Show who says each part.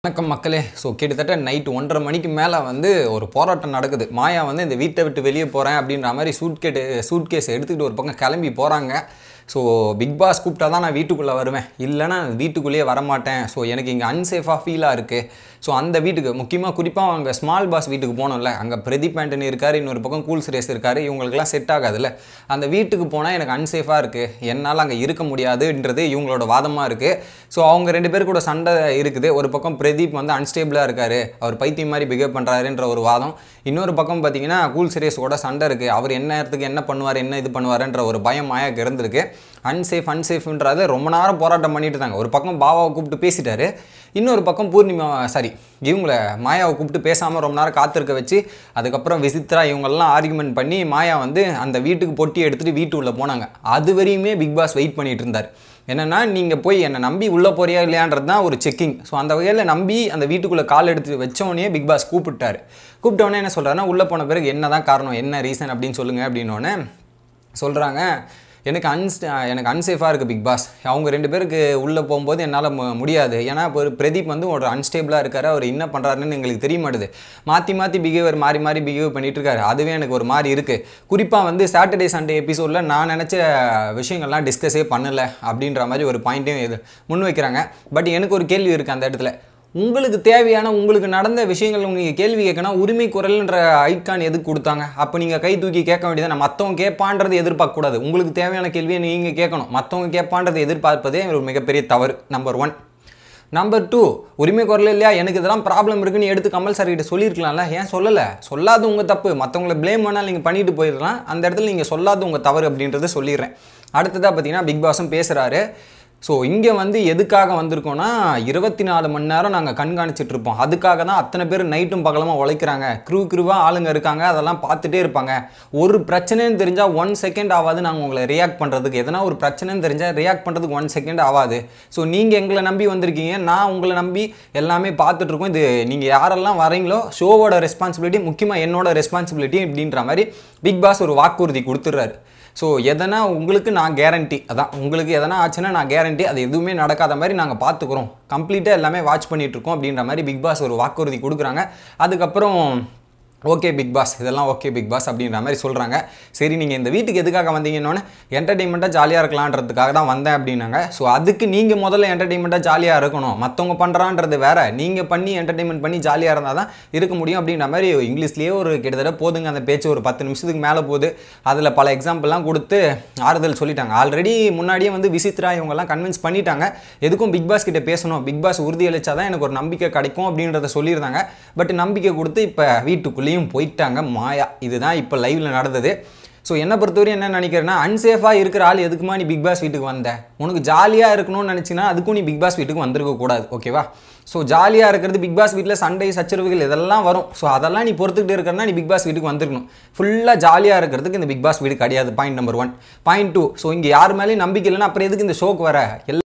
Speaker 1: வணக்கம் மக்களே ஸோ கிட்டத்தட்ட நைட் ஒன்றரை மணிக்கு மேலே வந்து ஒரு போராட்டம் நடக்குது மாயா வந்து இந்த வீட்டை விட்டு வெளியே போகிறேன் அப்படின்ற மாதிரி சூட் கேட்டு சூட் கேஸ் எடுத்துக்கிட்டு ஒரு பக்கம் கிளம்பி போகிறாங்க ஸோ பிக் பாஸ் கூப்பிட்டா தான் நான் வீட்டுக்குள்ளே வருவேன் இல்லைன்னா வீட்டுக்குள்ளேயே வரமாட்டேன் ஸோ எனக்கு இங்கே அன்சேஃபாக ஃபீலாக இருக்குது ஸோ அந்த வீட்டுக்கு முக்கியமாக குறிப்பாக அங்கே ஸ்மால் பாஸ் வீட்டுக்கு போனோம்ல அங்கே பிரதீப் ஆண்டனி இருக்கார் இன்னொரு பக்கம் கூல் சுரேஷ் இருக்கார் இவங்களுக்குலாம் செட் ஆகாதுல்ல அந்த வீட்டுக்கு போனால் எனக்கு அன்சேஃபாக இருக்குது என்னால் அங்கே இருக்க முடியாதுன்றது இவங்களோட வாதமாக இருக்குது ஸோ அவங்க ரெண்டு பேர் கூட சண்டை இருக்குது ஒரு பக்கம் பிரதீப் வந்து அன்ஸ்டேபிளாக இருக்கார் அவர் பைத்தியம் மாதிரி பிஹேவ் பண்ணுறாருன்ற ஒரு வாதம் இன்னொரு பக்கம் பார்த்தீங்கன்னா கூல் சுரேஷ் கூட சண்டை இருக்குது அவர் என்ன நேரத்துக்கு என்ன பண்ணுவார் என்ன இது பண்ணுவாருன்ற ஒரு பயம் மாயாக்கு இருந்திருக்கு அன்சேஃப் அன்சேஃப்ன்றது ரொம்ப நேரம் போராட்டம் பண்ணிட்டு இருந்தாங்க ஒரு பக்கம் பாபாவை கூப்பிட்டு பேசிட்டாரு இன்னொரு பக்கம் பூர்ணிமா சாரி இவங்கள மாயாவை கூப்பிட்டு பேசாமல் ரொம்ப நேரம் காத்திருக்க வச்சு அதுக்கப்புறம் விசித்ரா இவங்கெல்லாம் ஆர்குமெண்ட் பண்ணி மாயா வந்து அந்த வீட்டுக்கு பொட்டி எடுத்துகிட்டு வீட்டுக்குள்ளே போனாங்க அது வரையுமே பிக் பாஸ் வெயிட் பண்ணிட்டு இருந்தார் என்னென்னா நீங்கள் போய் என்னை நம்பி உள்ளே போறியா இல்லையான்றது தான் ஒரு செக்கிங் ஸோ அந்த வகையில் நம்பி அந்த வீட்டுக்குள்ளே கால் எடுத்து வச்சோடனே பிக் பாஸ் கூப்பிட்டாரு கூப்பிட்டோடனே என்ன சொல்கிறாருன்னா உள்ளே போன பிறகு என்ன தான் காரணம் என்ன ரீசன் அப்படின்னு சொல்லுங்கள் அப்படின்னோடனே சொல்கிறாங்க எனக்கு அன்ஸ் எனக்கு அன்சேஃபாக இருக்குது பிக் பாஸ் அவங்க ரெண்டு பேருக்கு உள்ளே போகும்போது என்னால் மு- முடியாது ஏன்னா இப்போ ஒரு பிரதீப் வந்து ஒரு அன்ஸ்டேபிளாக இருக்காரு அவர் என்ன பண்ணுறாருன்னு எங்களுக்கு தெரிய மாட்டுது மாற்றி மாற்றி பிஹேவியர் மாறி மாறி பிஹேவ் பண்ணிட்டு இருக்காரு அதுவே எனக்கு ஒரு மாதிரி இருக்குது குறிப்பாக வந்து சாட்டர்டே சண்டே எபிசோடில் நான் நினச்ச விஷயங்கள்லாம் டிஸ்கஸே பண்ணலை அப்படின்ற மாதிரி ஒரு பாயிண்ட்டையும் இது முன் வைக்கிறாங்க பட் எனக்கு ஒரு கேள்வி இருக்குது அந்த இடத்துல உங்களுக்கு தேவையான உங்களுக்கு நடந்த விஷயங்கள் நீங்கள் கேள்வி கேட்கணும் உரிமை குரல்ன்ற ஐக்கான் எதுக்கு கொடுத்தாங்க அப்போ நீங்கள் கை தூக்கி கேட்க வேண்டியது மற்றவங்க கேட்பான்றது எதிர்பார்க்கக்கூடாது உங்களுக்கு தேவையான கேள்வியை நீங்கள் கேட்கணும் மற்றவங்க கேட்பான்றது எதிர்பார்ப்பதே ஒரு மிகப்பெரிய தவறு நம்பர் ஒன் நம்பர் டூ உரிமை குரல் இல்லையா எனக்கு இதெல்லாம் ப்ராப்ளம் இருக்குன்னு எடுத்து கமல் சார் கிட்ட சொல்லியிருக்கலாம்ல ஏன் சொல்லலை சொல்லாத உங்கள் தப்பு மற்றவங்கள ப்ளேம் பண்ணால் நீங்கள் பண்ணிட்டு போயிடலாம் அந்த இடத்துல நீங்கள் சொல்லாத உங்கள் தவறு அப்படின்றத சொல்லிடுறேன் அடுத்ததாக பார்த்தீங்கன்னா பிக் பாஸும் பேசுகிறாரு ஸோ இங்கே வந்து எதுக்காக வந்திருக்கோம்னா இருபத்தி நாலு மணி நேரம் நாங்கள் கண்காணிச்சிட்டு இருப்போம் அதுக்காக தான் அத்தனை பேர் நைட்டும் பகலமாக உழைக்கிறாங்க க்ரூ க்ரூவாக ஆளுங்க இருக்காங்க அதெல்லாம் பார்த்துட்டே இருப்பாங்க ஒரு பிரச்சனைன்னு தெரிஞ்சால் ஒன் செகண்ட் ஆகாது நாங்கள் உங்களை ரியாக்ட் பண்ணுறதுக்கு எதனா ஒரு பிரச்சனைன்னு தெரிஞ்சால் ரியாக்ட் பண்ணுறதுக்கு ஒன் செகண்ட் ஆகாது ஸோ நீங்கள் எங்களை நம்பி வந்திருக்கீங்க நான் உங்களை நம்பி எல்லாமே பார்த்துட்ருக்கோம் இது நீங்கள் யாரெல்லாம் வரீங்களோ ஷோவோட ரெஸ்பான்சிபிலிட்டி முக்கியமாக என்னோட ரெஸ்பான்சிபிலிட்டி இப்படின்ற மாதிரி பிக் பாஸ் ஒரு வாக்குறுதி கொடுத்துட்றாரு ஸோ எதனா உங்களுக்கு நான் கேரண்டி அதான் உங்களுக்கு எதனா ஆச்சுன்னா நான் கேரண்டி அது எதுவுமே நடக்காத மாதிரி நாங்கள் பார்த்துக்குறோம் கம்ப்ளீட்டாக எல்லாமே வாட்ச் பண்ணிட்டு இருக்கோம் அப்படின்ற மாதிரி பிக் பாஸ் ஒரு வாக்குறுதி கொடுக்குறாங்க அதுக்கப்புறம் ஓகே பிக் பாஸ் இதெல்லாம் ஓகே பிக் பாஸ் அப்படின்ற மாதிரி சொல்கிறாங்க சரி நீங்கள் இந்த வீட்டுக்கு எதுக்காக வந்தீங்கன்னொன்னே என்டர்டெயின்மெண்ட்டாக ஜாலியாக இருக்கலான்றதுக்காக தான் வந்தேன் அப்படின்னாங்க ஸோ அதுக்கு நீங்கள் முதல்ல என்டர்டெயின்மெண்ட்டாக ஜாலியாக இருக்கணும் மற்றவங்க பண்ணுறான்றது வேற நீங்கள் பண்ணி என்டர்டெயின்மெண்ட் பண்ணி ஜாலியாக இருந்தால் தான் இருக்க முடியும் அப்படின்ற மாதிரி இங்கிலீஷ்லேயே ஒரு கிட்டத்தட்ட போதுங்க அந்த பேச்சு ஒரு பத்து நிமிஷத்துக்கு மேலே போகுது அதில் பல எக்ஸாம்பிள்லாம் கொடுத்து ஆறுதல் சொல்லிட்டாங்க ஆல்ரெடி முன்னாடியே வந்து விசித்ரா இவங்கெல்லாம் கன்வின்ஸ் பண்ணிட்டாங்க எதுக்கும் பிக் பாஸ் கிட்ட பேசணும் பிக் பாஸ் உறுதியளிச்சா தான் எனக்கு ஒரு நம்பிக்கை கிடைக்கும் அப்படின்றத சொல்லியிருந்தாங்க பட் நம்பிக்கை கொடுத்து இப்போ வீட்டுக்குள்ளேயும் போயிட்டாங்க மாயா இதுதான் இப்போ லைவ்ல நடந்தது ஸோ என்னை பொறுத்தவரையும் என்ன நினைக்கிறேன்னா அன்சேஃபாக இருக்கிற ஆள் எதுக்குமா நீ பிக் பாஸ் வீட்டுக்கு வந்த உனக்கு ஜாலியாக இருக்கணும்னு நினச்சின்னா அதுக்கும் நீ பிக் பாஸ் வீட்டுக்கு வந்திருக்க கூடாது ஓகேவா ஸோ ஜாலியாக இருக்கிறது பிக் பாஸ் வீட்டில் சண்டை சச்சரவுகள் இதெல்லாம் வரும் ஸோ அதெல்லாம் நீ பொறுத்துக்கிட்டு இருக்கிறனா நீ பிக் பாஸ் வீட்டுக்கு வந்திருக்கணும் ஃபுல்லாக ஜாலியாக இருக்கிறதுக்கு இந்த பிக் பாஸ் வீடு கிடையாது point number one point two so இங்கே யார் மேலேயும் நம்பிக்கை இல்லைன்னா அப்புறம் எதுக்கு இந்த ஷோக்கு வர எல்லா